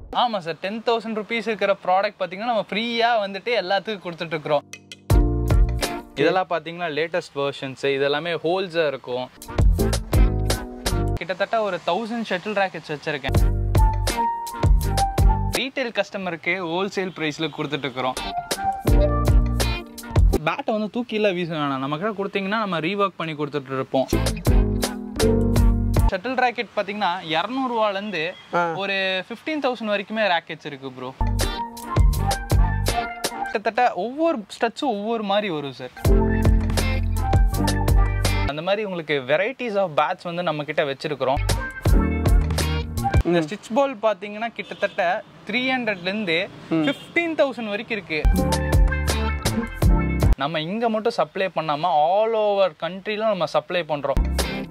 ஆமாம் sir ten thousand rupees இருக்கிற product பார்த்தீங்கன்னா நம்ம ஃப்ரீயாக வந்துட்டு எல்லாத்துக்கும் கொடுத்துட்டு இருக்கிறோம் இதெல்லாம் பார்த்தீங்கன்னா லேட்டஸ்ட் வெர்ஷன்ஸ் இதெல்லாமே ஹோல்ஸாக இருக்கும் கிட்டத்தட்ட ஒரு தௌசண்ட் ஷட்டில் ராக்கெட்ஸ் வச்சுருக்கேன் ரீட்டைல் கஸ்டமருக்கு ஹோல்சேல் ப்ரைஸில் கொடுத்துட்டு இருக்கிறோம் பேட்டை வந்து தூக்கிலாம் வீச வேணாம் நம்ம கிட்ட கொடுத்தீங்கன்னா நம்ம ரீஒர்க் பண்ணி கொடுத்துட்டு இருப்போம் ஷட்டில் ராக்கெட் பார்த்தீங்கன்னா இரநூறுவாலேருந்து ஒரு ஃபிஃப்டீன் தௌசண்ட் வரைக்குமே ராக்கெட்ஸ் இருக்கு ப்ரோ கிட்டத்தட்ட ஒவ்வொரு ஸ்டச்சும் ஒவ்வொரு மாதிரி வரும் சார் அந்த மாதிரி உங்களுக்கு வெரைட்டிஸ் ஆஃப் பேட்ஸ் வந்து நம்ம கிட்ட வச்சிருக்கிறோம் இந்த ஸ்டிச் பால் பார்த்தீங்கன்னா கிட்டத்தட்ட த்ரீ ஹண்ட்ரட்லேருந்து ஃபிஃப்டீன் தௌசண்ட் வரைக்கும் இருக்கு நம்ம இங்க மட்டும் சப்ளை பண்ணாம ஆல் ஓவர் கண்ட்ரில நம்ம சப்ளை பண்றோம்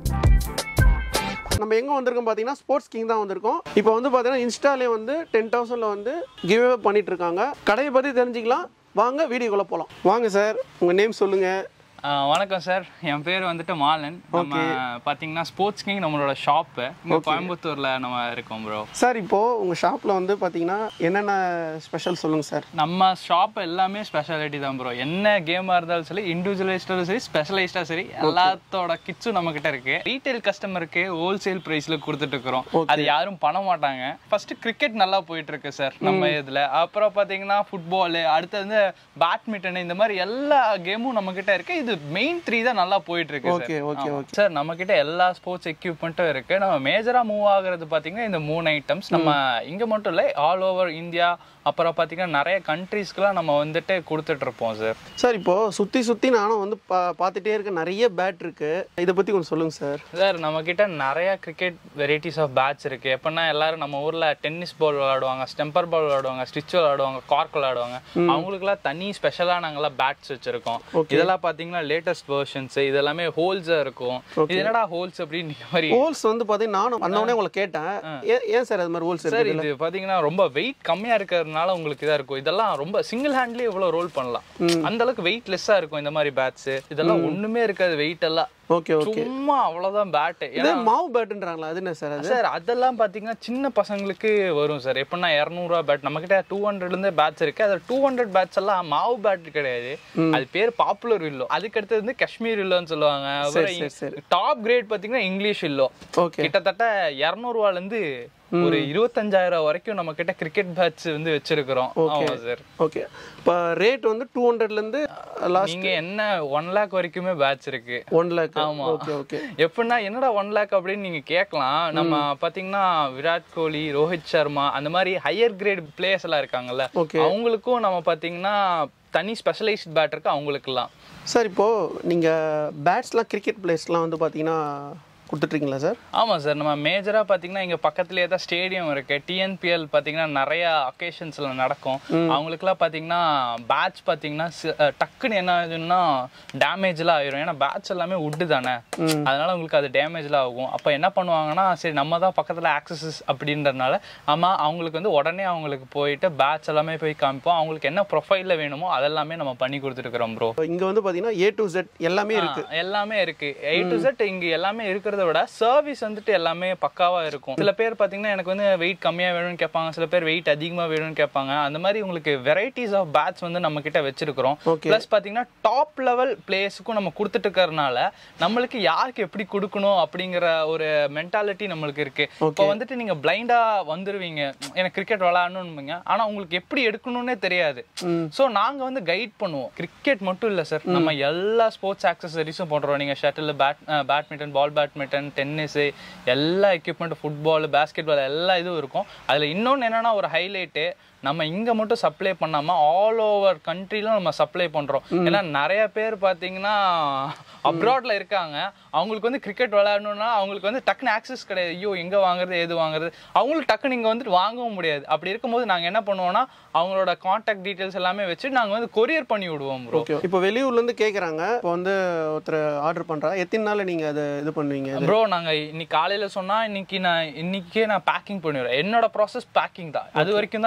நம்ம எங்கே வந்திருக்கோம் பார்த்தீங்கன்னா ஸ்போர்ட்ஸ் கிங் தான் வந்திருக்கோம் இப்போ வந்து பார்த்தீங்கன்னா இன்ஸ்டாலே வந்து டென் தௌசண்டில் வந்து கிவ் அவே பண்ணிட்டு இருக்காங்க கடையை பற்றி தெரிஞ்சுக்கலாம் வாங்க வீடியோக்குள்ளே போகலாம் வாங்க சார் உங்கள் நேம் சொல்லுங்கள் ஆஹ் வணக்கம் சார் என் பேர் வந்துட்டு மாலன் நம்ம பாத்தீங்கன்னா ஸ்போர்ட்ஸ் கிங் நம்மளோட ஷாப்பு இங்க கோயம்புத்தூர்ல நம்ம இருக்கோம் ப்ரோ சார் இப்போது உங்கள் ஷாப்பில் வந்து பார்த்தீங்கன்னா என்னென்ன ஸ்பெஷல் சொல்லுங்கள் சார் நம்ம ஷாப் எல்லாமே ஸ்பெஷாலிட்டி தான் ப்ரோ என்ன கேமா இருந்தாலும் சரி இண்டிவிஜுவலைஸ்டாலும் சரி ஸ்பெஷலைஸ்டா சரி எல்லாத்தோட கிட்ஸும் நம்ம கிட்ட இருக்கு ரீட்டைல் கஸ்டமருக்கு ஹோல்சேல் பிரைஸ்ல கொடுத்துட்டு இருக்கிறோம் அது யாரும் பண்ண மாட்டாங்க ஃபர்ஸ்ட் கிரிக்கெட் நல்லா போயிட்டு இருக்கு சார் நம்ம இதுல அப்புறம் பாத்தீங்கன்னா ஃபுட்பால் அடுத்து வந்து பேட்மிண்டன் இந்த மாதிரி எல்லா கேமும் நம்ம கிட்ட இருக்கு இது மெயின் த்ரீ தான் நல்லா போயிட்டு இருக்கு ஓகே ஓகே ஓகே சார் நம்ம கிட்ட எல்லா ஸ்போர்ட்ஸ் எக்யூப்மெண்ட்டும் இருக்கு நம்ம மேஜரா மூவ் ஆகுறது பாத்தீங்கன்னா இந்த மூணு ஐட்டம்ஸ் நம்ம இங்க மட்டும் இல்ல ஆல் ஓவர் இந்தியா அப்புறம் பாத்தீங்கன்னா நிறைய கண்ட்ரீஸ்க்குலாம் நம்ம வந்துட்டு கொடுத்துட்டு இருப்போம் சார் சார் இப்போது சுற்றி சுற்றி நானும் வந்து பா பார்த்துட்டே இருக்க நிறைய பேட் இருக்குது இதை பற்றி கொஞ்சம் சொல்லுங்கள் சார் சார் நம்ம கிட்ட நிறைய கிரிக்கெட் வெரைட்டிஸ் ஆஃப் பேட்ச் இருக்கு எப்படின்னா எல்லாரும் நம்ம ஊர்ல டென்னிஸ் பால் விளையாடுவாங்க ஸ்டெம்பர் பால் விளையாடுவாங்க ஸ்டிச் விளையாடுவாங்க கார்க் விளையாடுவாங்க அவங்களுக்குலாம் தனி ஸ்பெஷலா நாங்கெல்லாம் பேட்ஸ் வச்சிருக்கோம் இதெல்லாம் பாத்தீங்கன்னா லேட்டஸ்ட் வெர்ஷன்ஸ் இதெல்லாமே ஹோல்ஸா இருக்கும் இது என்னடா ஹோல்ஸ் அப்படின்னு நீங்க மாதிரி ஹோல்ஸ் வந்து பார்த்தீங்கன்னா நானும் வந்தவொடனே உங்களை கேட்டேன் ஏன் ஏன் சார் அது மாதிரி ஹோல்ஸ் சார் இது பாத்தீங்கன்னா ரொம்ப வெயிட் கம்மியா இருக்கிறதுனால உங்களுக்கு இதா இருக்கும் இதெல்லாம் ரொம்ப சிங்கிள் ஹேண்ட்லயே இவ்வளவு ரோல் பண்ணலாம் அந்த அளவுக்கு வெயிட் லெஸ்ஸா இருக்கும் இந்த மாதிரி பேட்ஸ் இதெல்லாம் ஒண்ணுமே இருக்காது வெயிட் எல்லாம் ஓகே ஓகே சும்மா அவ்வளவுதான் பேட் இது மாவு பேட்டுன்றாங்களா அது என்ன சார் அது சார் அதெல்லாம் பாத்தீங்கன்னா சின்ன பசங்களுக்கு வரும் சார் எப்படின்னா இரநூறுவா பேட் நம்ம கிட்ட டூ ஹண்ட்ரட்ல இருந்தே பேட்ச் இருக்கு அது டூ ஹண்ட்ரட் பேட்ச் எல்லாம் மாவு பேட் கிடையாது அது பேர் பாப்புலர் வில்லோ அதுக்கு அடுத்தது வந்து காஷ்மீர் வில்லோன்னு சொல்லுவாங்க சரி, சரி. டாப் கிரேட் பாத்தீங்கன்னா இங்கிலீஷ் வில்லோ ஓகே கிட்டத்தட்ட இரநூறுவால இருந்து ஒரு இருபத்தஞ்சாயிரம் வரைக்கும் நம்ம கிட்ட கிரிக்கெட் பேட்ச் வந்து வச்சிருக்கிறோம் ஆமா சார் ஓகே இப்போ ரேட் வந்து டூ ஹண்ட்ரட்லேருந்து லாஸ்ட் நீங்க என்ன ஒன் லேக் வரைக்குமே பேட்ச் இருக்கு ஒன் லேக் ஆமா. ஓகே ஓகே எப்படின்னா என்னடா ஒன் லேக் அப்படின்னு நீங்க கேட்கலாம் நம்ம பாத்தீங்கன்னா விராட் கோலி ரோஹித் சர்மா அந்த மாதிரி ஹையர் கிரேட் பிளேயர்ஸ் எல்லாம் இருக்காங்கல்ல Okay. அவங்களுக்கும் நம்ம பாத்தீங்கன்னா தனி ஸ்பெஷலைஸ்ட் பேட் இருக்கு அவங்களுக்குலாம் சார் இப்போது நீங்கள் பேட்ஸ்லாம் கிரிக்கெட் பிளேயர்ஸ்லாம் வந்து பார்த்தீங்கன்னா கொடுத்துட்ருக்கீங்களா சார் ஆமா சார் நம்ம மேஜரா பாத்தீங்கன்னா இங்க பக்கத்துலயே தான் ஸ்டேடியம் இருக்கு டிஎன்பிஎல் பாத்தீங்கன்னா நிறைய அக்கேஷன்ஸ்ல நடக்கும் அவங்களுக்குலாம் பாத்தீங்கன்னா பேட்ச் பாத்தீங்கன்னா சி- அஹ் டக்குன்னு என்ன ஆகுதுன்னா டேமேஜ்லாம் ஆயிரும் ஏன்னா பேட்ச் எல்லாமே உட்டு தானே அதனால உங்களுக்கு அது டேமேஜ்லாம் ஆகும் அப்ப என்ன பண்ணுவாங்கன்னா சரி நம்ம தான் பக்கத்துல ஆக்சஸஸ் அப்படின்றதுனால ஆமா அவங்களுக்கு வந்து உடனே அவங்களுக்கு போயிட்டு பேட்ச் எல்லாமே போய் காமிப்போம் அவங்களுக்கு என்ன ப்ரொஃபைல்ல வேணுமோ அதெல்லாமே நம்ம பண்ணி கொடுத்துருக்குறோம் ப்ரோ இங்கே வந்து பார்த்தீங்கன்னா ஏ டு Z எல்லாமே இருக்கு ஆ, எல்லாமே இருக்கு ஏ டு செட் இங்க எல்லாமே இருக்கிறத விட சர்வீஸ் வந்துட்டு எல்லாமே பக்காவா இருக்கும் சில பேர் பாத்தீங்கன்னா எனக்கு வந்து வெயிட் கம்மியா வேணும்னு கேட்பாங்க சில பேர் வெயிட் அதிகமா வேணும்னு கேட்பாங்க அந்த மாதிரி உங்களுக்கு வெரைட்டிஸ் ஆஃப் பேட்ஸ் வந்து நம்ம கிட்ட வச்சிருக்கிறோம் Okay. பிளஸ் பாத்தீங்கன்னா டாப் லெவல் பிளேயர்ஸுக்கும் நம்ம கொடுத்துட்டு இருக்கறனால நம்மளுக்கு யாருக்கு எப்படி கொடுக்கணும் அப்படிங்கிற ஒரு மென்டாலிட்டி நம்மளுக்கு இருக்கு இப்போ வந்துட்டு நீங்க பிளைண்டா வந்துருவீங்க எனக்கு கிரிக்கெட் விளையாடணும்னுங்க ஆனா உங்களுக்கு எப்படி எடுக்கணும்னே தெரியாது சோ நாங்க வந்து கைட் பண்ணுவோம் கிரிக்கெட் மட்டும் இல்ல சார் நம்ம எல்லா ஸ்போர்ட்ஸ் ஆக்சசரிஸும் பண்றோம் நீங்க shuttle bat badminton ball badminton tennis எல்லா எக்யூப்மெண்ட் ஃபுட்பால் பேஸ்கெட் பால் எல்லா இதுவும் இருக்கும் அதுல இன்னொன்னு என்னன்னா ஒரு ஹைலைட்டு நம்ம இங்க மட்டும் சப்ளை பண்ணாம ஆல் ஓவர் கண்ட்ரிலும் நம்ம சப்ளை பண்றோம் ஏன்னா நிறைய பேர் பாத்தீங்கன்னா அப்ராட்ல இருக்காங்க அவங்களுக்கு வந்து கிரிக்கெட் விளையாடணும்னா அவங்களுக்கு வந்து டக்குன்னு ஆக்சஸ் கிடையாது ஐயோ எங்க வாங்குறது ஏது வாங்குறது அவங்களுக்கு டக்குன்னு இங்க வந்துட்டு வாங்கவும் முடியாது அப்படி இருக்கும்போது நாங்க என்ன பண்ணுவோம்னா அவங்களோட கான்டாக்ட் டீடைல்ஸ் எல்லாமே வச்சு நாங்க வந்து கொரியர் பண்ணி விடுவோம் ப்ரோ ஓகே இப்போ வெளியூர்லேருந்து கேட்குறாங்க இப்போ வந்து ஒருத்தர் ஆர்டர் பண்ணுறா எத்தனை நாளில் நீங்கள் அதை இது பண்ணுவீங்க இது ப்ரோ நாங்க இன்னைக்கு காலையில சொன்னா இன்னைக்கு நான் இன்னைக்கே நான் பேக்கிங் பண்ணிடுறேன் என்னோட ப்ராசஸ் பேக்கிங் தான் அது வரைக்கும் தான் நான் சொல்லுவேன்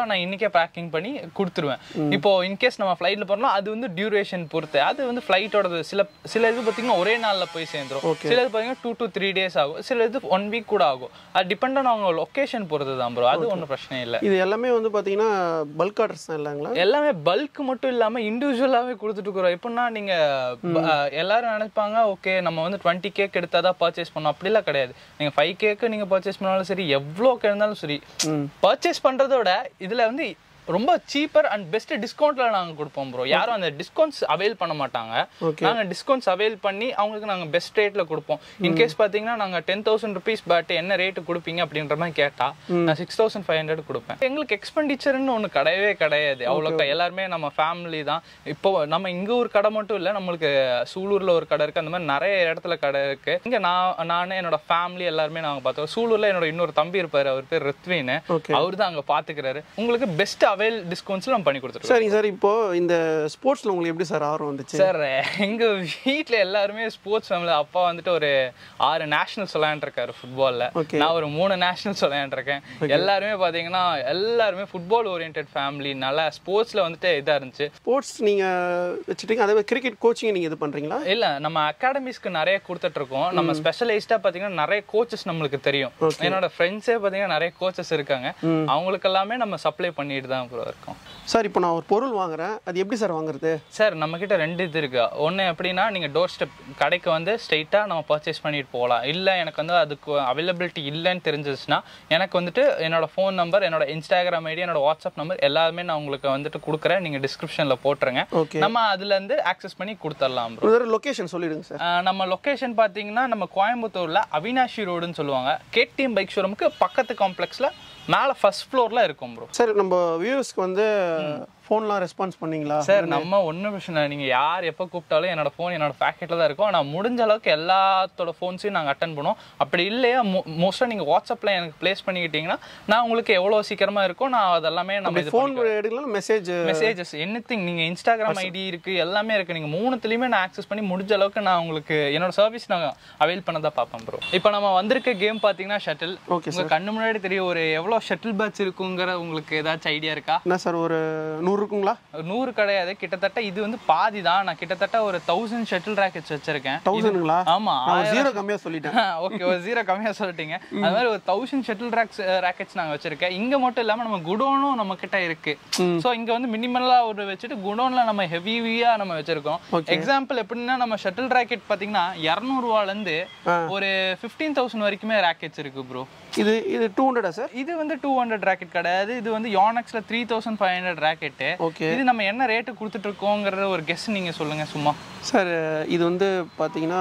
நான் இன்னைக்கே பேக்கிங் பண்ணி கொடுத்துருவேன் இப்போ இன்கேஸ் நம்ம ஃப்ளைட்ல போறோம்னா அது வந்து டியூரேஷன் பொறுத்து அது வந்து ஃப்ளைட்டோட சில சில இது பார்த்தீங்கன்னா ஒரே நாள்ல போய் சேர்ந்துரும் சில இது பார்த்தீங்கன்னா டூ டு த்ரீ டேஸ் ஆகும் சில இது ஒன் வீக் கூட ஆகும் அது டிபெண்ட் ஆன் அவங்க லொகேஷன் பொறுத்து தான் ப்ரோ அது ஒன்றும் பிரச்சனை இல்லை இது எல்லாமே வந்து பார்த்தீங்கன்னா பல்க் ஆர்டர்ஸ் தான் இல்லைங்களா எல்லாமே பல்க் மட்டும் இல்லாம இண்டிவிஜுவலாவே கொடுத்துட்டு இருக்கிறோம் எப்படின்னா நீங்க ப- அஹ் எல்லாரும் நினைப்பாங்க ஓகே நம்ம வந்து டுவெண்ட்டி கேக் எடுத்தாதான் பர்ச்சேஸ் பண்ணோம் அப்படிலாம் கிடையாது நீங்க ஃபைவ் கேக்கு நீங்க பர்ச்சேஸ் பண்ணாலும் சரி எவ்வளோக்கு இருந்தாலும் சரி பர்ச்சேஸ் பண்றதை விட இதுல வந்து ரொம்ப சீப்பர் அண்ட் பெஸ்ட் டிஸ்கவுண்ட்ல நாங்க கொடுப்போம் ப்ரோ யாரும் அந்த டிஸ்கவுண்ட்ஸ் அவைல் பண்ண மாட்டாங்க நாங்க டிஸ்கவுண்ட்ஸ் அவைல் பண்ணி அவங்களுக்கு நாங்க பெஸ்ட் ரேட்ல கொடுப்போம் இன்கேஸ் பாத்தீங்கன்னா நாங்க டென் தௌசண்ட் ருபீஸ் பட் என்ன ரேட் கொடுப்பீங்க அப்படின்ற மாதிரி கேட்டா நான் சிக்ஸ் தௌசண்ட் ஃபைவ் ஹண்ட்ரட் கொடுப்பேன் எங்களுக்கு எக்ஸ்பெண்டிச்சர்னு ஒண்ணு கிடையவே கிடையாது அவ்வளோக்கா எல்லாருமே நம்ம ஃபேமிலி தான் இப்போ நம்ம இங்க ஒரு கடை மட்டும் இல்ல நம்மளுக்கு சூலூர்ல ஒரு கடை இருக்கு அந்த மாதிரி நிறைய இடத்துல கடை இருக்கு இங்க நான் நானே என்னோட ஃபேமிலி எல்லாருமே நாங்க பார்த்தோம் சூலூர்ல என்னோட இன்னொரு தம்பி இருப்பாரு அவர் பேர் ரித்வின் Okay. அவர் தான் அங்க பாத்துக்கிறாரு உங்களுக்கு பெஸ்ட் அவைல் டிஸ்கவுண்ட்ஸ்ல நம்ம பண்ணி கொடுத்துருவோம் சரிங்க சார் இப்போ இந்த ஸ்போர்ட்ஸ்ல உங்களுக்கு எப்படி சார் ஆர்வம் வந்துச்சு சார் எங்க வீட்ல எல்லாருமே ஸ்போர்ட்ஸ் ஃபேமிலி அப்பா வந்துட்டு ஒரு ஆறு நேஷனல்ஸ் விளையாண்டுருக்காரு ஃபுட்பால்ல Okay. நான் ஒரு மூணு நேஷனல்ஸ் விளையாண்டுருக்கேன் எல்லாருமே பாத்தீங்கன்னா எல்லாருமே ஃபுட்பால் ஓரியன்ட் ஃபேமிலி நல்லா ஸ்போர்ட்ஸ்ல வந்துட்டு இதா இருந்துச்சு ஸ்போர்ட்ஸ் நீங்க வச்சுட்டீங்க அதே மாதிரி கிரிக்கெட் கோச்சிங் நீங்க இது பண்றீங்களா இல்ல நம்ம அகாடமிஸ்க்கு நிறைய கொடுத்துட்டு இருக்கோம் நம்ம ஸ்பெஷலைஸ்டா பாத்தீங்கன்னா நிறைய கோச்சஸ் நம்மளுக்கு தெரியும் என்னோட ஃப்ரெண்ட்ஸே பாத்தீங்கன்னா நிறைய கோச்சஸ் இருக்காங்க அவங்களுக்கு எல்லாமே நம்ம சப்ளை பண்ணிட்டு தான் bro இருக்கோம் சார் இப்போ நான் ஒரு பொருள் வாங்குறேன் அது எப்படி சார் வாங்குறது சார் நம்ம கிட்ட ரெண்டு இது இருக்கு ஒன்று எப்படின்னா நீங்க டோர் ஸ்டெப் கடைக்கு வந்து ஸ்ட்ரைட்டா நம்ம பர்ச்சேஸ் பண்ணிட்டு போகலாம் இல்ல எனக்கு வந்து அதுக்கு அவைலபிலிட்டி இல்லைன்னு தெரிஞ்சிச்சுன்னா எனக்கு வந்துட்டு என்னோட ஃபோன் நம்பர் என்னோட இன்ஸ்டாகிராம் ஐடி என்னோட வாட்ஸ்அப் நம்பர் எல்லாமே நான் உங்களுக்கு வந்துட்டு கொடுக்குறேன் நீங்க டிஸ்கிரிப்ஷன்ல போட்டுருங்க ஓகே நம்ம அதுல இருந்து ஆக்சஸ் பண்ணி கொடுத்துடலாம் ப்ரோ ஒரு தடவை லொகேஷன் சொல்லிடுங்க சார் ஆஹ் நம்ம லொகேஷன் பார்த்தீங்கன்னா நம்ம கோயம்புத்தூர்ல அவினாஷி ரோடுன்னு சொல்லுவாங்க கேடிஎம் பைக் ஷோரூமுக்கு பக்கத்து காம்ப்ளெக்ஸ்ல மேல ஃபர்ஸ்ட் ஃப்ளோர்ல இருக்கும் ப்ரோ சார் நம்ம வியூவர்ஸ்க்கு வந்து ஃபோன்லாம் ரெஸ்பான்ஸ் பண்ணீங்களா சார் நம்ம ஒன்றும் பிரச்சனை இல்லை. நீங்க யார் எப்போ கூப்பிட்டாலும் என்னோட ஃபோன் என்னோட பேக்கெட்டில் தான் இருக்கும் ஆனால் முடிஞ்ச அளவுக்கு எல்லாத்தோட ஃபோன்ஸையும் நாங்கள் அட்டன் பண்ணுவோம் அப்படி இல்லையா மோஸ்ட்டாக நீங்கள் வாட்ஸ்அப்பில் எனக்கு ப்ளேஸ் பண்ணிக்கிட்டீங்கன்னா நான் உங்களுக்கு எவ்வளோ சீக்கிரமா இருக்கோ நான் அதெல்லாமே நம்ம இது ஃபோன் எடுக்கலாம் மெசேஜ் மெசேஜஸ் எனி திங் நீங்கள் இன்ஸ்டாகிராம் ஐடி இருக்கு எல்லாமே இருக்கு நீங்கள் மூணுத்துலையுமே நான் ஆக்சஸ் பண்ணி முடிஞ்ச அளவுக்கு நான் உங்களுக்கு என்னோட சர்வீஸ் நான் அவைல் பண்ண தான் பார்ப்பேன் ப்ரோ இப்போ நம்ம வந்திருக்க கேம் பார்த்தீங்கன்னா ஷட்டில் ஓகே உங்க கண்ணு முன்னாடி தெரியும் ஒரு எவ்வளோ ஷட்டில் பேட்ச் இருக்குங்கிற உங்களுக்கு ஏதாச்சும் ஐடியா இருக்கா என்ன சார் ஒரு நூறு இருக்குங்களா நூறு கிடையாது கிட்டத்தட்ட இது வந்து பாதி தான் நான் கிட்டத்தட்ட ஒரு தௌசண்ட் ஷட்டில் ராக்கெட்ஸ் வச்சிருக்கேன் தௌசண்ட்ங்களா ஆமா நான் ஜீரோ கம்மியா சொல்லிட்டேன் ஓகே ஒரு ஜீரோ கம்மியா சொல்லிட்டீங்க அது மாதிரி ஒரு தௌசண்ட் ஷட்டில் ராக்ஸ் ராக்கெட்ஸ் நாங்க வச்சிருக்கேன் இங்க மட்டும் இல்லாம நம்ம குடோனும் நம்ம கிட்ட இருக்கு சோ இங்க வந்து மினிமலா ஒரு வச்சுட்டு குடோன்ல நம்ம ஹெவியா நம்ம வச்சிருக்கோம் எக்ஸாம்பிள் எப்படின்னா நம்ம ஷட்டில் ராக்கெட் பாத்தீங்கன்னா இரநூறுவால இருந்து ஒரு ஃபிஃப்டீன் தௌசண்ட் வரைக்குமே ராக்கெட்ஸ் இருக்கு ப்ரோ இது இது டூ ஹண்ட்ரடா சார் இது வந்து டூ ஹண்ட்ரட் ராக்கெட் கிடையாது இது வந்து யானக்ஸ்ல three thousand five hundred racket okay இது நம்ம என்ன ரேட்டு கொடுத்துட்டு இருக்கோங்கிறத ஒரு கெஸ் நீங்க சொல்லுங்க சும்மா சார் இது வந்து பார்த்தீங்கன்னா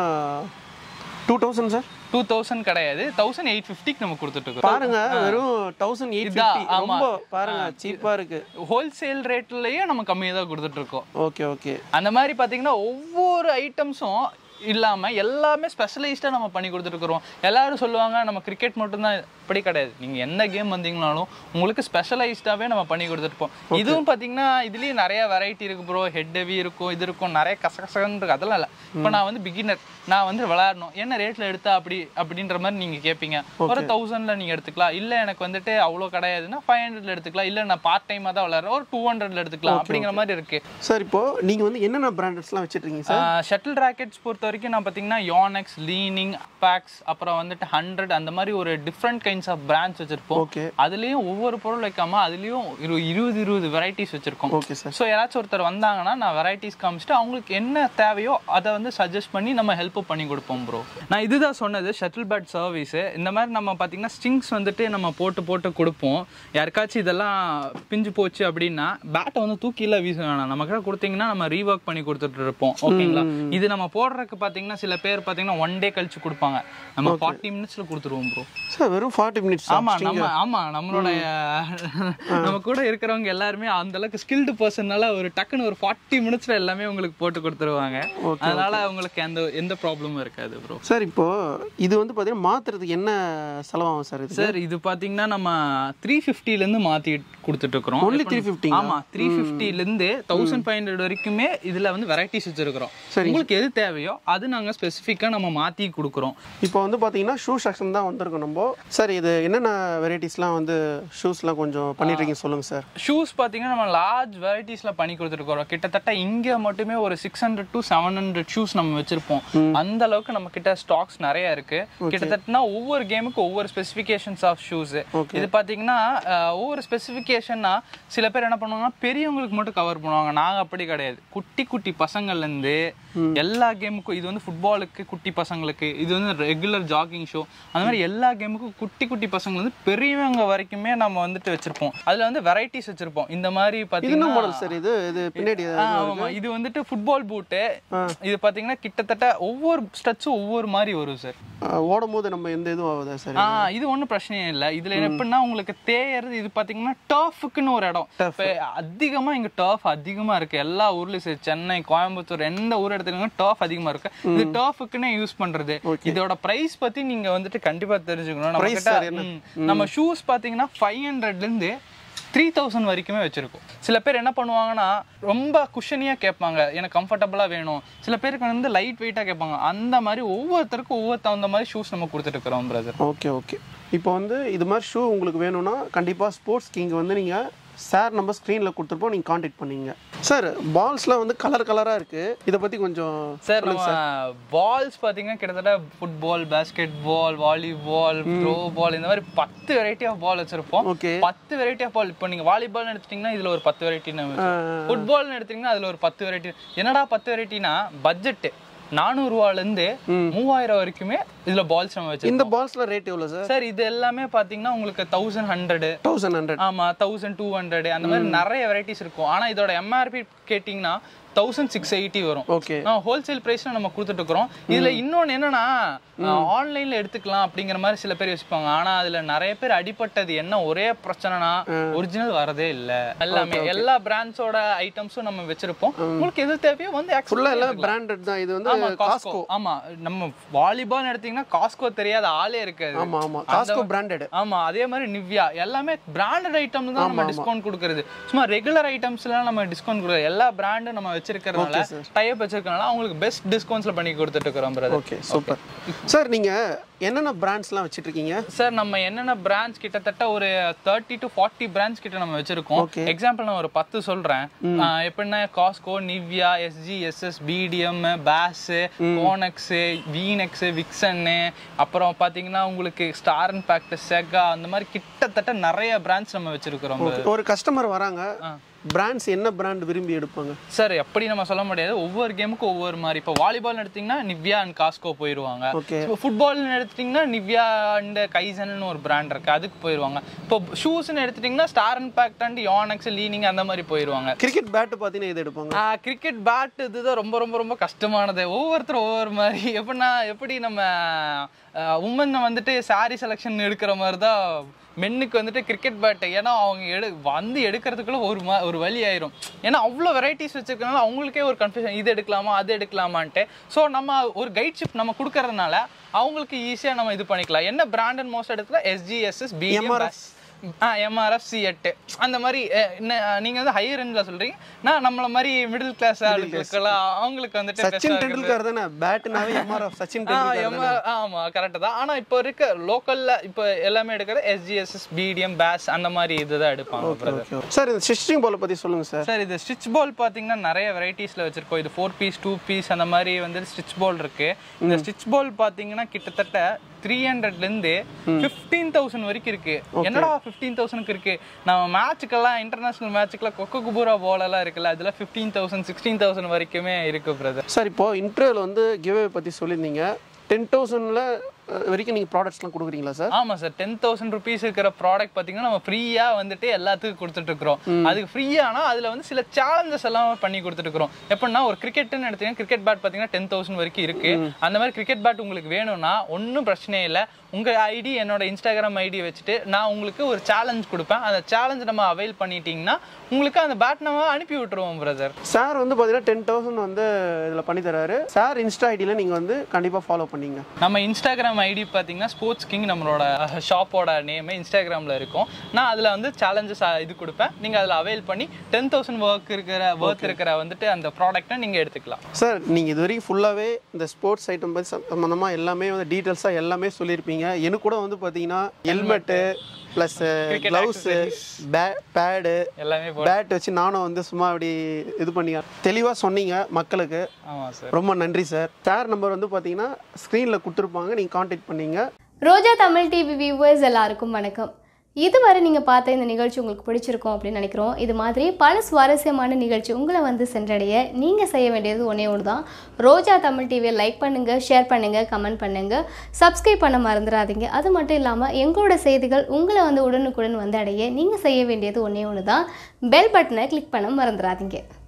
two thousand sir two thousand கிடையாது தௌசண்ட் எயிட் ஃபிஃப்டிக்கு நம்ம கொடுத்துட்டு இருக்கோம் பாருங்க வெறும் தௌசண்ட் எயிட் இதா, ஆமா. ரொம்ப பாருங்க சீப்பா இருக்கு ஹோல்சேல் ரேட்லயே நம்ம கம்மியாக தான் கொடுத்துட்டு இருக்கோம் ஓகே ஓகே அந்த மாதிரி பாத்தீங்கன்னா ஒவ்வொரு ஐட்டம்ஸும் இல்லாம எல்லாமே ஸ்பெஷலைஸ்டா நம்ம பண்ணி கொடுத்துருக்குறோம் எல்லாரும் சொல்லுவாங்க நம்ம கிரிக்கெட் மட்டும்தான் இப்படி கிடையாது நீங்க எந்த கேம் வந்தீங்கனாலும் உங்களுக்கு ஸ்பெஷலைஸ்டாவே நம்ம பண்ணி கொடுத்துருப்போம் இதுவும் பாத்தீங்கன்னா இதுலயும் நிறைய வெரைட்டி இருக்கு ப்ரோ ஹெட் ஹெவி இருக்கும் இது இருக்கும் நிறைய கசகசன்னு இருக்கு அதெல்லாம் இல்ல இப்போ நான் வந்து பிகினர் நான் வந்து விளையாடணும் என்ன ரேட்ல எடுத்தா அப்படி அப்படின்ற மாதிரி நீங்க கேட்பீங்க ஒரு தௌசண்ட்ல நீங்க எடுத்துக்கலாம் இல்ல எனக்கு வந்துட்டு அவ்வளோ கிடையாதுன்னா ஃபைவ் ஹண்ட்ரட்ல எடுத்துக்கலாம் இல்ல நான் பார்ட் டைமா தான் விளையாடுறேன் ஒரு டூ ஹண்ட்ரட்ல எடுத்துக்கலாம் அப்படிங்கிற மாதிரி இருக்கு சார் இப்போ நீங்க வந்து என்னென்ன பிராண்டட்ஸ்லாம் வச்சிருக்கீங்க சார் ஷட்டில் ராக்கெட்ஸ் பொறுத்த வரைக்கும் நான் பார்த்தீங்கன்னா யானெக்ஸ் லீனிங் பேக்ஸ் அப்புறம் வந்துட்டு ஹண்ட்ரட் அந்த மாதிரி ஒரு டிஃப்ரெண்ட் கைண்ட்ஸ் ஆஃப் பிராண்ட்ஸ் வச்சிருப்போம் ஓகே அதுலயும் ஒவ்வொரு பொருள் வைக்காம அதுலயும் இரு இருபது இருபது வெரைட்டிஸ் வச்சிருக்கோம் ஓகே சார் ஸோ யாராச்சும் ஒருத்தர் வந்தாங்கன்னா நான் வெரைட்டிஸ் காமிச்சிட்டு அவங்களுக்கு என்ன தேவையோ அதை வந்து சஜஸ்ட் பண்ணி நம்ம ஹெல்ப் பண்ணி கொடுப்போம் ப்ரோ நான் இதுதான் சொன்னது ஷட்டில் பேட் சர்வீஸ் இந்த மாதிரி நம்ம பார்த்தீங்கன்னா ஸ்டிங்ஸ் வந்துட்டு நம்ம போட்டு போட்டு கொடுப்போம் யாருக்காச்சும் இதெல்லாம் பிஞ்சு போச்சு அப்படின்னா பேட்டை வந்து தூக்கில வீச வேணாம் நம்ம கிட்ட கொடுத்தீங்கன்னா நம்ம ரீஒர்க் பண்ணி கொடுத்துட்டு இருப்போம் ஓகேங்களா இது நம்ம போடுறதுக்கு பார்த்தீங்கன்னா சில பேர் பார்த்தீங்கன்னா ஒன் டே கழிச்சு கொடுப்பாங்க நம்ம ஃபார்ட்டி மினிட்ஸ்ல கொடுத்துருவோம் ப்ரோ சார் வெறும் ஃபார்ட்டி மினிட்ஸ் ஆமா நம்ம ஆமா நம்மளோட நம்ம கூட இருக்கிறவங்க எல்லாருமே அந்த அளவுக்கு ஸ்கில்டு பர்சன்னால ஒரு டக்குன்னு ஒரு ஃபார்ட்டி மினிட்ஸ்ல எல்லாமே உங்களுக்கு போட்டு கொடுத்துருவாங்க அதனால உங்களுக்கு அந்த எந்த ப்ராப்ளமும் இருக்காது ப்ரோ சார் இப்போ இது வந்து பார்த்தீங்கன்னா மாத்துறதுக்கு என்ன செலவாகும் சார் இது சார் இது பாத்தீங்கன்னா நம்ம த்ரீ ல இருந்து மாத்தி கொடுத்துட்டு இருக்கிறோம் Only 350 ஆமா த்ரீ ல இருந்து தௌசண்ட் ஃபைவ் ஹண்ட்ரட் வரைக்குமே இதுல வந்து வெரைட்டிஸ் வச்சிருக்கிறோம் உங்களுக்கு எது தேவையோ அது நாங்கள் ஸ்பெசிஃபிக்காக நம்ம மாற்றி கொடுக்குறோம் இப்போ வந்து பார்த்தீங்கன்னா ஷூ செக்ஷன் தான் வந்திருக்கோம் நம்ம சார் இது என்னென்ன வெரைட்டிஸ்லாம் வந்து ஷூஸ்லாம் கொஞ்சம் பண்ணிட்டு இருக்கீங்க சொல்லுங்கள் சார் ஷூஸ் பார்த்தீங்கன்னா நம்ம லார்ஜ் வெரைட்டிஸில் பண்ணி கொடுத்துருக்கோம் கிட்டத்தட்ட இங்கே மட்டுமே ஒரு six hundred to seven hundred shoes நம்ம வச்சிருப்போம் அந்த அளவுக்கு நம்ம கிட்ட ஸ்டாக்ஸ் நிறைய இருக்கு கிட்டத்தட்டனா ஒவ்வொரு கேமுக்கு ஒவ்வொரு ஸ்பெசிஃபிகேஷன்ஸ் ஆஃப் ஷூஸ் இது பார்த்தீங்கன்னா அஹ், ஒவ்வொரு ஸ்பெசிஃபிகேஷன்னா சில பேர் என்ன பண்ணுவாங்கன்னா பெரியவங்களுக்கு மட்டும் கவர் பண்ணுவாங்க நாங்க அப்படி கிடையாது குட்டி குட்டி பசங்கள்ல இருந்து எல்லா கேமுக்கும் இது வந்து ஃபுட்பாலுக்கு குட்டி பசங்களுக்கு இது வந்து ரெகுலர் ஜாகிங் ஷோ அந்த மாதிரி எல்லா கேமுக்கும் குட்டி குட்டி பசங்க வந்து பெரியவங்க வரைக்குமே நம்ம வந்துட்டு வச்சிருப்போம் அதுல வந்து வெரைட்டிஸ் வச்சிருப்போம் இந்த மாதிரி இது என்ன பாத்தீங்கன்னா மாடல் சார் இது இது பின்னாடி ஆ, ஆமா இது வந்துட்டு ஃபுட்பால் பூட்டு இது பாத்தீங்கன்னா கிட்டத்தட்ட ஒவ்வொரு ஸ்டச்சும் ஒவ்வொரு மாதிரி வரும் சார் அஹ், ஓடும் போது நம்ம எந்த இதுவும் ஆகுதா சார் ஆ இது ஒண்ணும் பிரச்சனையே இல்ல இதுல எப்படின்னா உங்களுக்கு தேயறது இது பாத்தீங்கன்னா டர்ஃபுக்குன்னு ஒரு இடம் இப்ப அதிகமா இங்க டர்ஃப் அதிகமா இருக்கு எல்லா ஊர்லயும் சரி சென்னை கோயம்புத்தூர் எந்த ஊர் எடுத்துக்கோங்க டர்ஃப் அதிகமா இருக்கு இது டர்ஃபுக்குன்னே யூஸ் பண்றது இதோட பிரைஸ் பத்தி நீங்க வந்துட்டு கண்டிப்பா தெரிஞ்சுக்கணும் நம்ம Price கிட்ட sir, என்ன? ம், நம்ம ஷூஸ் பாத்தீங்கன்னா ஃபைவ் ஹண்ட்ரட்ல இருந்து த்ரீ தௌசண்ட் வரைக்குமே வச்சிருக்கோம் சில பேர் என்ன பண்ணுவாங்கன்னா ரொம்ப குஷனியாக கேட்பாங்க எனக்கு கம்ஃபர்டபுளாக வேணும் சில பேருக்கு வந்து லைட் வெயிட்டாக கேட்பாங்க அந்த மாதிரி ஒவ்வொருத்தருக்கும் ஒவ்வொரு தகுந்த மாதிரி ஷூஸ் நம்ம கொடுத்துட்டு இருக்கிறோம் பிரதர் ஓகே ஓகே இப்போ வந்து இது மாதிரி ஷூ உங்களுக்கு வேணும்னா கண்டிப்பாக ஸ்போர்ட்ஸ் கிங் வந்து நீங்கள் சார் நம்ம ஸ்க்ரீனில் கொடுத்துருப்போம் நீங்கள் காண்டாக்ட் பண்ணீங்க சார் பால்ஸ்லாம் வந்து கலர் கலராக இருக்குது இதை பற்றி கொஞ்சம் சார் நம்ம பால்ஸ் பார்த்தீங்கன்னா கிட்டத்தட்ட football basketball volleyball throw ball இந்த மாதிரி பத்து வெரைட்டி ஆஃப் பால் வச்சிருப்போம் ஓகே பத்து வெரைட்டி ஆஃப் பால் இப்போ நீங்க வாலிபால் எடுத்துட்டீங்கன்னா இதுல ஒரு பத்து வெரைட்டி நம்ம ஃபுட்பால் எடுத்தீங்கன்னா அதுல ஒரு பத்து வெரைட்டி என்னடா பத்து வெரைட்டினா பட்ஜெட் நானூறுவால இருந்து மூவாயிரம் வரைக்குமே இதுல பால்ஸ் நம்ம வச்சிருக்கோம் இந்த பால்ஸில் ரேட் எவ்வளோ சார் சார் இது எல்லாமே பாத்தீங்கன்னா உங்களுக்கு தௌசண்ட் ஹண்ட்ரட் தௌசண்ட் ஹண்ட்ரட் ஆமா தௌசண்ட் டூ ஹண்ட்ரட் அந்த மாதிரி நிறைய வெரைட்டிஸ் இருக்கும் ஆனா இதோட எம்ஆர்பி கேட்டிங்கன்னா தௌசண்ட் சிக்ஸ் எயிட்டி வரும் ஓகே ஹோல்சேல் பிரைஸ்ல நம்ம கொடுத்துட்டு இருக்கிறோம் இதுல இன்னொன்னு என்னன்னா ஆன்லைன்ல எடுத்துக்கலாம் அப்படிங்கிற மாதிரி சில பேர் யோசிப்பாங்க ஆனா அதுல நிறைய பேர் அடிபட்டது என்ன ஒரே பிரச்சனைனா ஒரிஜினல் வரதே இல்ல எல்லாமே எல்லா பிராண்ட்ஸோட ஐட்டம்ஸும் நம்ம வச்சிருப்போம் உங்களுக்கு எது தேவையோ வந்து access ஃபுல்லாக எல்லாம் பிராண்டட் தான் இது வந்து ஆமா காஸ்கோ ஆமா நம்ம வாலிபால் எடுத்தீங்கன்னா காஸ்கோ தெரியாத ஆளே இருக்காது ஆமாம் ஆமாம் காஸ்கோ பிராண்டட் ஆமா அதே மாதிரி நிவ்யா எல்லாமே பிராண்டட் ஐட்டம் தான் நம்ம டிஸ்கவுண்ட் கொடுக்கறது சும்மா ரெகுலர் ஐட்டம்ஸ்லாம் நம்ம டிஸ்கவுண்ட் கொடுக்குறது எல்லா பிராண்டும் நம்ம வச்சிருக்கிறதுனால டைப் வச்சிருக்கனால அவங்களுக்கு பெஸ்ட் டிஸ்கவுண்ட்ஸ்ல பண்ணி கொடுத்துட்டு இருக்கிறோம் பிரதர் ஓகே சூப்பர் சார் நீங்கள் என்னென்ன பிராண்ட்ஸ்லாம் வச்சிட்டு இருக்கீங்க சார் நம்ம என்னென்ன பிராண்ட்ஸ் கிட்டத்தட்ட ஒரு தேர்ட்டி டு ஃபார்ட்டி பிராண்ட்ஸ் கிட்ட நம்ம வச்சிருக்கோம் Okay. எக்ஸாம்பிள் நான் ஒரு பத்து சொல்றேன் ஆஹ் எப்படின்னா காஸ்கோ நிவ்யா எஸ்ஜி எஸ்எஸ் பிடிஎம் பேஸ் கோனக்ஸ் வீனெக்ஸ் விக்சன்னு அப்புறம் பாத்தீங்கன்னா உங்களுக்கு ஸ்டார் அண்ட் பேக்ட் செகா அந்த மாதிரி கிட்டத்தட்ட நிறைய பிராண்ட்ஸ் நம்ம வச்சிருக்கிறோம் ஒரு கஸ்டமர் வராங்க பிராண்ட்ஸ் என்ன பிராண்ட் விரும்பி எடுப்பாங்க சார் எப்படி நம்ம சொல்ல முடியாது ஒவ்வொரு கேமுக்கும் ஒவ்வொரு மாதிரி இப்போ வாலிபால் எடுத்தீங்கன்னா நிவ்யா அண்ட் காஸ்கோ போயிடுவாங்க ஓகே இப்போ ஃபுட்பால்னு எடுத்துட்டிங்கன்னா நிவ்யா அண்ட் கைசன்னு ஒரு பிராண்ட் இருக்கு அதுக்கு போயிடுவாங்க இப்போ ஷூஸ்னு எடுத்துட்டிங்கன்னா ஸ்டார் அண்ட் பேக்ட் அண்ட் யானக்ஸ் லீனிங் அந்த மாதிரி போயிடுவாங்க கிரிக்கெட் பேட்டு பார்த்தீங்கன்னா இது எடுப்பாங்க கிரிக்கெட் பேட் இதுதான் ரொம்ப ரொம்ப ரொம்ப கஷ்டமானது ஒவ்வொருத்தரும் ஒவ்வொரு மாதிரி எப்படின்னா எப்படி நம்ம உமன் வந்துட்டு சாரி செலெக்ஷன் எடுக்கிற மாதிரி தான் மென்னுக்கு வந்துட்டு கிரிக்கெட் பேட் ஏன்னா அவங்க எடு வந்து எடுக்கிறதுக்குள்ள ஒரு மா ஒரு வழி ஆயிரும் ஏன்னா அவ்வளோ வெரைட்டிஸ் வச்சிருக்கனால அவங்களுக்கே ஒரு கன்ஃபியூஷன் இது எடுக்கலாமா அது எடுக்கலாமான்ட்டு ஸோ நம்ம ஒரு கைட் ஷிப் நம்ம கொடுக்கறதுனால அவங்களுக்கு ஈஸியாக நம்ம இது பண்ணிக்கலாம் என்ன பிராண்ட் அண்ட் மோஸ்ட் எடுத்துல எஸ்ஜிஎஸ்எஸ் MRF. எம்ஆர்எஃப் சி எட்டு அந்த மாதிரி அஹ், என்ன, நீங்க வந்து ஹையர் எண்ட்ல சொல்றீங்க நான் நம்மள மாதிரி மிடில் கிளாஸ் ஆளுங்களுக்கெல்லாம் அவங்களுக்கு வந்துட்டு best ஆ சச்சின் இருக்குது. டெண்டுல்கர் தானே பேட்டுனாவே எம்ஆர்எஃப் சச்சின் ஆ, டெண்டுல்கர் MR ஆமா கரெக்ட் தான் ஆனா இப்போ இருக்க லோக்கல்ல இப்போ எல்லாமே எடுக்கிறது எஸ்ஜிஎஸ்எஸ் பிடிஎம் பேஸ் அந்த மாதிரி இதுதான் எடுப்பாங்க brother. சார் இந்த ஸ்டிச்சிங் பால் பத்தி சொல்லுங்க சார் சார் இது ஸ்டிச் பால் பாத்தீங்கன்னா நிறைய வெரைட்டிஸ்ல வச்சிருக்கோம் இது ஃபோர் பீஸ் டூ பீஸ் அந்த மாதிரி வந்து ஸ்டிச் பால் இருக்கு இந்த ஸ்டிச் பால் பாத்தீங்கன்னா கிட்டத்தட்ட த்ரீ ஹண்ட்ரட்ல இருந்து ஃபிஃப்டீன் தௌசண்ட் வரைக்கும் இருக்கு என்னடா ஃபிஃப்டீன் தௌசண்ட்க்கு இருக்கு நம்ம மேட்சுக்கெல்லாம் இன்டர்நேஷனல் மேட்சுக்கெல்லாம் கொக்கு குபூரா பால் எல்லாம் இருக்குல்ல அதுல ஃபிஃப்டீன் தௌசண்ட் சிக்ஸ்டீன் தௌசண்ட் வரைக்குமே இருக்கு பிரதர் சார் இப்போ இன்டர்வியூல வந்து கிவ்அவே பத்தி சொல்லியிருந்தீங்க டென் தௌசண்ட்ல வரைக்கும் நீங்க ப்ராடக்ட்ஸ்லாம் கொடுக்குறீங்களா சார் ஆமா சார் டென் தௌசண்ட் ருபீஸ் இருக்கிற ப்ராடக்ட் பாத்தீங்கன்னா நம்ம ஃப்ரீயா வந்துட்டு எல்லாத்துக்கும் கொடுத்துட்டு இருக்கிறோம் அதுக்கு ஃப்ரீயானா அதுல வந்து சில சேலஞ்சஸ் எல்லாம் பண்ணி கொடுத்துட்டு இருக்கிறோம் எப்படின்னா ஒரு கிரிக்கெட்னு எடுத்தீங்கன்னா கிரிக்கெட் பேட் பாத்தீங்கன்னா டென் தௌசண்ட் வரைக்கும் இருக்கு அந்த மாதிரி கிரிக்கெட் பேட் உங்களுக்கு வேணும்னா ஒன்றும் பிரச்சனை இல்லை உங்க ஐடி என்னோட இன்ஸ்டாகிராம் ஐடி வச்சுட்டு நான் உங்களுக்கு ஒரு சேலஞ்ச் கொடுப்பேன் அந்த சேலஞ்ச் நம்ம அவைல் பண்ணிட்டீங்கன்னா உங்களுக்கு அந்த பேட் நம்ம அனுப்பி விட்டுருவோம் பிரதர் சார் வந்து பார்த்தீங்கன்னா டென் தௌசண்ட் வந்து இதில் பண்ணி தராரு சார் இன்ஸ்டா ஐடியில் நீங்கள் வந்து கண்டிப்பாக ஃபாலோ பண்ணீங்க நம்ம இன்ஸ்டாகிராம் இன்ஸ்டாகிராம் ஐடி பார்த்தீங்கன்னா ஸ்போர்ட்ஸ் கிங் நம்மளோட ஷாப்போட நேம் இன்ஸ்டாகிராமில் இருக்கும் நான் அதில் வந்து சேலஞ்சஸ் இது கொடுப்பேன் நீங்கள் அதில் அவைல் பண்ணி டென் தௌசண்ட் ஒர்க் இருக்கிற ஒர்க் இருக்கிற வந்துட்டு அந்த ப்ராடக்ட்டை நீங்கள் எடுத்துக்கலாம் சார் நீங்கள் இது வரைக்கும் ஃபுல்லாகவே இந்த ஸ்போர்ட்ஸ் ஐட்டம் பற்றி சம்மந்தமாக எல்லாமே வந்து டீட்டெயில்ஸாக எல்லாமே சொல்லியிருப்பீங்க எனக்கு கூட வந்து பார்த்தீங்கன்னா ஹெல்மெட்டு ப்ளஸ் க்ளவுஸு பே பேடு எல்லாமே போ பேட் வச்சு நானும் வந்து சும்மா அப்படி இது பண்ணி தெளிவாக சொன்னீங்க மக்களுக்கு ஆமாம் சார் ரொம்ப நன்றி சார் சார் நம்பர் வந்து பார்த்தீங்கன்னா ஸ்க்ரீனில் கொடுத்துருப்பாங்க நீங்கள் காண்டாக்ட் பண்ணீங்க ரோஜா தமிழ் டிவி வியூவர்ஸ் எல்லாருக்கும் வணக்கம் இதுவரை நீங்கள் பார்த்த இந்த நிகழ்ச்சி உங்களுக்கு பிடிச்சிருக்கும் அப்படின்னு நினைக்கிறோம் இது மாதிரி பல சுவாரஸ்யமான நிகழ்ச்சி உங்களை வந்து சென்றடைய நீங்கள் செய்ய வேண்டியது ஒன்றே ஒன்று தான் ரோஜா தமிழ் டிவியை லைக் பண்ணுங்கள் ஷேர் பண்ணுங்கள் கமெண்ட் பண்ணுங்கள் சப்ஸ்கிரைப் பண்ண மறந்துடாதீங்க அது மட்டும் இல்லாமல் எங்களோட செய்திகள் உங்களை வந்து உடனுக்குடன் வந்து அடைய நீங்கள் செய்ய வேண்டியது ஒன்றே ஒன்று தான் பெல் பட்டனை கிளிக் பண்ண மறந்துடாதீங்க